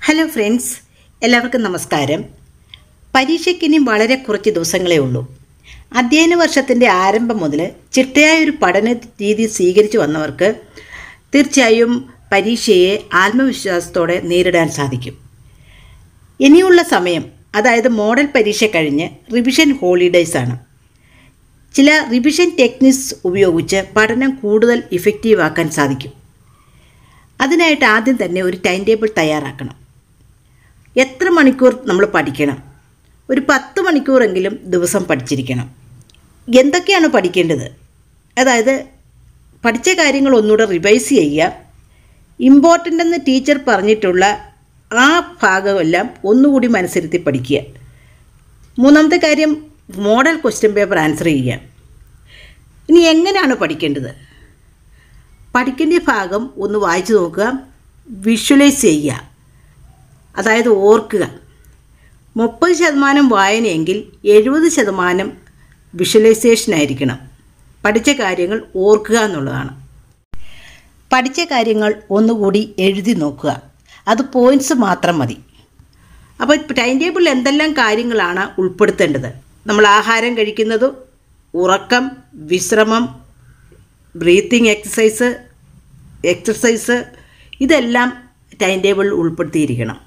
hello friends എല്ലാവർക്കും നമസ്കാരം പരീക്ഷയ്ക്ക് ഇനി വളരെ കുറച്ച് ദിവസങ്ങളേ ഉള്ളൂ അധ്യയന വർഷത്തിൻ്റെ ആരംഭം മുതൽ ചിട്ടയായ ഒരു പഠന രീതി സ്വീകരിച്ചു വന്നവർക്ക് തീർച്ചയായും പരീക്ഷയെ ആത്മവിശ്വാസത്തോടെ നേരിടാൻ സാധിക്കും ഇനിയുള്ള സമയം അതായത് മോഡൽ പരീക്ഷ കഴിഞ്ഞ് റിവിഷൻ ഹോളിഡേയ്സ് ആണ് ചില റിവിഷൻ ടെക്നിക്സ് ഉപയോഗിച്ച് പഠനം കൂടുതൽ ഇഫക്റ്റീവ് ആക്കാൻ സാധിക്കും അതിനായിട്ട് ആദ്യം തന്നെ ഒരു ടൈം ടേബിൾ തയ്യാറാക്കണം എത്ര മണിക്കൂർ നമ്മൾ പഠിക്കണം ഒരു പത്ത് മണിക്കൂറെങ്കിലും ദിവസം പഠിച്ചിരിക്കണം എന്തൊക്കെയാണ് പഠിക്കേണ്ടത് അതായത് പഠിച്ച കാര്യങ്ങൾ ഒന്നുകൂടെ റിവൈസ് ചെയ്യുക ഇമ്പോർട്ടൻ്റ് എന്ന് ടീച്ചർ പറഞ്ഞിട്ടുള്ള ആ ഭാഗമെല്ലാം ഒന്നുകൂടി മനസ്സിരുത്തി പഠിക്കുക മൂന്നാമത്തെ കാര്യം മോഡൽ ക്വസ്റ്റ്യൻ പേപ്പർ ആൻസർ ചെയ്യുക ഇനി എങ്ങനെയാണ് പഠിക്കേണ്ടത് പഠിക്കേണ്ട ഭാഗം ഒന്ന് വായിച്ചു നോക്കുക വിഷ്വലൈസ് ചെയ്യുക അതായത് ഓർക്കുക മുപ്പത് ശതമാനം വായനയെങ്കിൽ എഴുപത് ശതമാനം വിഷ്വലൈസേഷൻ ആയിരിക്കണം പഠിച്ച കാര്യങ്ങൾ ഓർക്കുക എന്നുള്ളതാണ് പഠിച്ച കാര്യങ്ങൾ ഒന്നുകൂടി എഴുതി നോക്കുക അത് പോയിൻറ്റ്സ് മാത്രം മതി അപ്പോൾ ടൈം ടേബിളിൽ എന്തെല്ലാം കാര്യങ്ങളാണ് ഉൾപ്പെടുത്തേണ്ടത് നമ്മൾ ആഹാരം കഴിക്കുന്നത് ഉറക്കം വിശ്രമം ബ്രീത്തിങ് എക്സസൈസ് എക്സസൈസ് ഇതെല്ലാം ടൈം ടേബിളിൽ ഉൾപ്പെടുത്തിയിരിക്കണം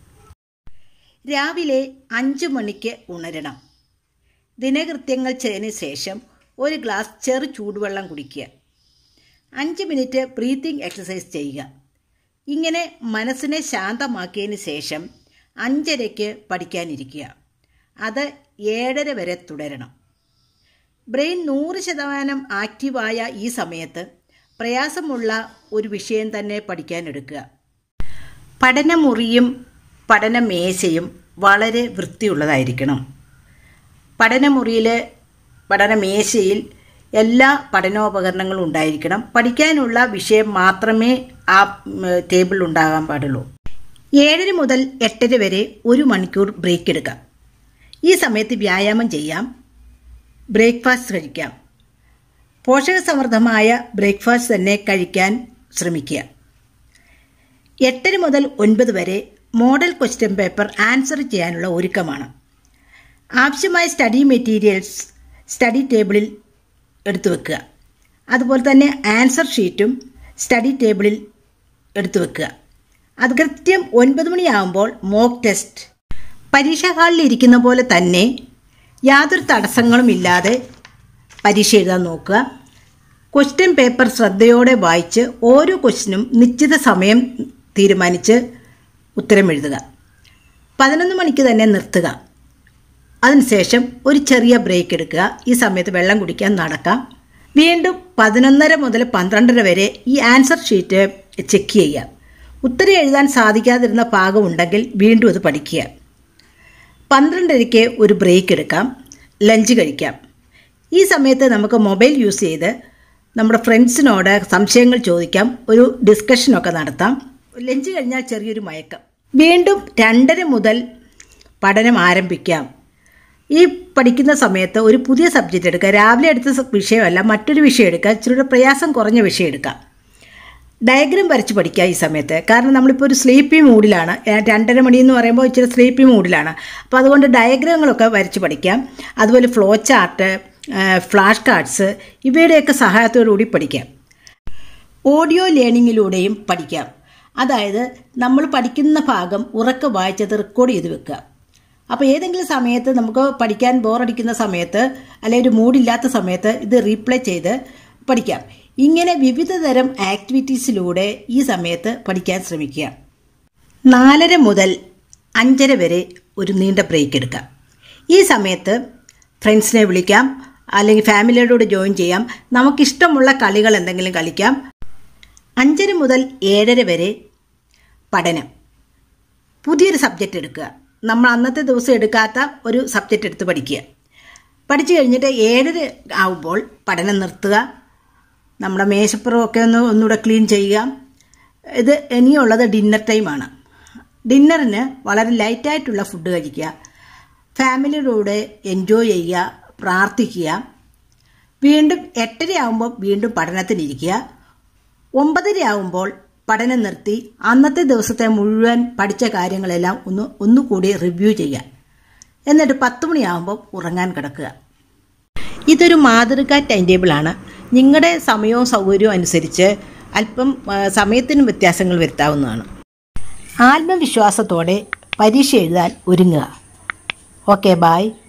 രാവിലെ അഞ്ച് മണിക്ക് ഉണരണം ദിനകൃത്യങ്ങൾ ചെയ്തതിന് ശേഷം ഒരു ഗ്ലാസ് ചെറു ചൂടുവെള്ളം കുടിക്കുക അഞ്ച് മിനിറ്റ് ബ്രീത്തിങ് എക്സസൈസ് ചെയ്യുക ഇങ്ങനെ മനസ്സിനെ ശാന്തമാക്കിയതിന് ശേഷം അഞ്ചരയ്ക്ക് പഠിക്കാനിരിക്കുക അത് ഏഴര വരെ തുടരണം ബ്രെയിൻ നൂറ് ശതമാനം ആക്റ്റീവായ ഈ സമയത്ത് പ്രയാസമുള്ള ഒരു വിഷയം തന്നെ പഠിക്കാനെടുക്കുക പഠനമുറിയും പഠനമേശയും വളരെ വൃത്തിയുള്ളതായിരിക്കണം പഠനമുറിയിൽ പഠനമേശയിൽ എല്ലാ പഠനോപകരണങ്ങളും ഉണ്ടായിരിക്കണം പഠിക്കാനുള്ള വിഷയം മാത്രമേ ആ ടേബിളിൽ ഉണ്ടാകാൻ പാടുള്ളൂ ഏഴര മുതൽ എട്ടര വരെ ഒരു മണിക്കൂർ ബ്രേക്ക് എടുക്കാം ഈ സമയത്ത് വ്യായാമം ചെയ്യാം ബ്രേക്ക്ഫാസ്റ്റ് കഴിക്കാം പോഷകസമൃദ്ധമായ ബ്രേക്ക്ഫാസ്റ്റ് തന്നെ കഴിക്കാൻ ശ്രമിക്കുക എട്ടര മുതൽ ഒൻപത് വരെ മോഡൽ ക്വസ്റ്റ്യൻ പേപ്പർ ആൻസർ ചെയ്യാനുള്ള ഒരുക്കമാണ് ആവശ്യമായ സ്റ്റഡി മെറ്റീരിയൽസ് സ്റ്റഡി ടേബിളിൽ എടുത്തു വെക്കുക അതുപോലെ തന്നെ ആൻസർ ഷീറ്റും സ്റ്റഡി ടേബിളിൽ എടുത്തു വെക്കുക അത് കൃത്യം ഒൻപത് മണിയാകുമ്പോൾ മോക്ക് ടെസ്റ്റ് പരീക്ഷാ ഹാളിൽ ഇരിക്കുന്ന പോലെ തന്നെ യാതൊരു തടസ്സങ്ങളും ഇല്ലാതെ പരീക്ഷ എഴുതാൻ നോക്കുക ക്വസ്റ്റ്യൻ പേപ്പർ ശ്രദ്ധയോടെ വായിച്ച് ഓരോ ക്വസ്റ്റിനും നിശ്ചിത സമയം തീരുമാനിച്ച് ഉത്തരം എഴുതുക പതിനൊന്ന് മണിക്ക് തന്നെ നിർത്തുക അതിനുശേഷം ഒരു ചെറിയ ബ്രേക്ക് എടുക്കുക ഈ സമയത്ത് വെള്ളം കുടിക്കാൻ നടക്കാം വീണ്ടും പതിനൊന്നര മുതൽ പന്ത്രണ്ടര വരെ ഈ ആൻസർ ഷീറ്റ് ചെക്ക് ചെയ്യുക ഉത്തരം എഴുതാൻ സാധിക്കാതിരുന്ന ഭാഗമുണ്ടെങ്കിൽ വീണ്ടും അത് പഠിക്കുക പന്ത്രണ്ടരയ്ക്ക് ഒരു ബ്രേക്ക് എടുക്കാം ലഞ്ച് കഴിക്കാം ഈ സമയത്ത് നമുക്ക് മൊബൈൽ യൂസ് ചെയ്ത് നമ്മുടെ ഫ്രണ്ട്സിനോട് സംശയങ്ങൾ ചോദിക്കാം ഒരു ഡിസ്കഷനൊക്കെ നടത്താം ലഞ്ച് കഴിഞ്ഞാൽ ചെറിയൊരു മയക്കം വീണ്ടും രണ്ടര മുതൽ പഠനം ആരംഭിക്കാം ഈ പഠിക്കുന്ന സമയത്ത് ഒരു പുതിയ സബ്ജക്റ്റ് എടുക്കുക രാവിലെ എടുത്ത വിഷയമല്ല മറ്റൊരു വിഷയം എടുക്കുക ഇച്ചിരി പ്രയാസം കുറഞ്ഞ വിഷയം എടുക്കാം ഡയഗ്രാം വരച്ച് പഠിക്കുക ഈ സമയത്ത് കാരണം നമ്മളിപ്പോൾ ഒരു സ്ലീപ്പി മൂഡിലാണ് രണ്ടര മണി എന്ന് പറയുമ്പോൾ ഇച്ചിരി സ്ലീപ്പി മൂഡിലാണ് അപ്പോൾ അതുകൊണ്ട് ഡയഗ്രാമുകളൊക്കെ വരച്ച് പഠിക്കാം അതുപോലെ ഫ്ലോ ചാർട്ട് ഫ്ലാഷ് കാർഡ്സ് ഇവയുടെയൊക്കെ സഹായത്തോടു കൂടി പഠിക്കാം ഓഡിയോ ലേണിങ്ങിലൂടെയും പഠിക്കാം അതായത് നമ്മൾ പഠിക്കുന്ന ഭാഗം ഉറക്കെ വായിച്ചത് റെക്കോർഡ് ചെയ്ത് വെക്കുക അപ്പോൾ ഏതെങ്കിലും സമയത്ത് നമുക്ക് പഠിക്കാൻ ബോറടിക്കുന്ന സമയത്ത് അല്ലെങ്കിൽ ഒരു മൂഡില്ലാത്ത സമയത്ത് ഇത് റീപ്ലേ ചെയ്ത് പഠിക്കാം ഇങ്ങനെ വിവിധ തരം ആക്ടിവിറ്റീസിലൂടെ ഈ സമയത്ത് പഠിക്കാൻ ശ്രമിക്കുക നാലര മുതൽ അഞ്ചര വരെ ഒരു നീണ്ട ബ്രേക്ക് എടുക്കാം ഈ സമയത്ത് ഫ്രണ്ട്സിനെ വിളിക്കാം അല്ലെങ്കിൽ ഫാമിലിയോട് ജോയിൻ ചെയ്യാം നമുക്കിഷ്ടമുള്ള കളികൾ എന്തെങ്കിലും കളിക്കാം അഞ്ചര മുതൽ ഏഴര വരെ പഠനം പുതിയൊരു സബ്ജക്റ്റ് എടുക്കുക നമ്മൾ അന്നത്തെ ദിവസം എടുക്കാത്ത ഒരു സബ്ജക്റ്റ് എടുത്ത് പഠിക്കുക പഠിച്ചു കഴിഞ്ഞിട്ട് ഏഴര ആവുമ്പോൾ പഠനം നിർത്തുക നമ്മുടെ മേശപ്പുറമൊക്കെ ഒന്ന് ഒന്നുകൂടെ ക്ലീൻ ചെയ്യുക ഇത് ഇനിയുള്ളത് ഡിന്നർ ടൈമാണ് ഡിന്നറിന് വളരെ ലൈറ്റായിട്ടുള്ള ഫുഡ് കഴിക്കുക ഫാമിലിയുടെ എൻജോയ് ചെയ്യുക പ്രാർത്ഥിക്കുക വീണ്ടും എട്ടര ആകുമ്പോൾ വീണ്ടും പഠനത്തിനിരിക്കുക ഒമ്പതര ആകുമ്പോൾ പഠനം നിർത്തി അന്നത്തെ ദിവസത്തെ മുഴുവൻ പഠിച്ച കാര്യങ്ങളെല്ലാം ഒന്ന് ഒന്നുകൂടി റിവ്യൂ ചെയ്യാൻ എന്നിട്ട് പത്ത് മണിയാകുമ്പോൾ ഉറങ്ങാൻ കിടക്കുക ഇതൊരു മാതൃക ടൈം ടേബിളാണ് നിങ്ങളുടെ സമയവും സൗകര്യവും അനുസരിച്ച് അല്പം ആ, സമയത്തിന് വ്യത്യാസങ്ങൾ വരുത്താവുന്നതാണ് ആത്മവിശ്വാസത്തോടെ പരീക്ഷ എഴുതാൻ ഒരുങ്ങുക ഓക്കെ ബായ്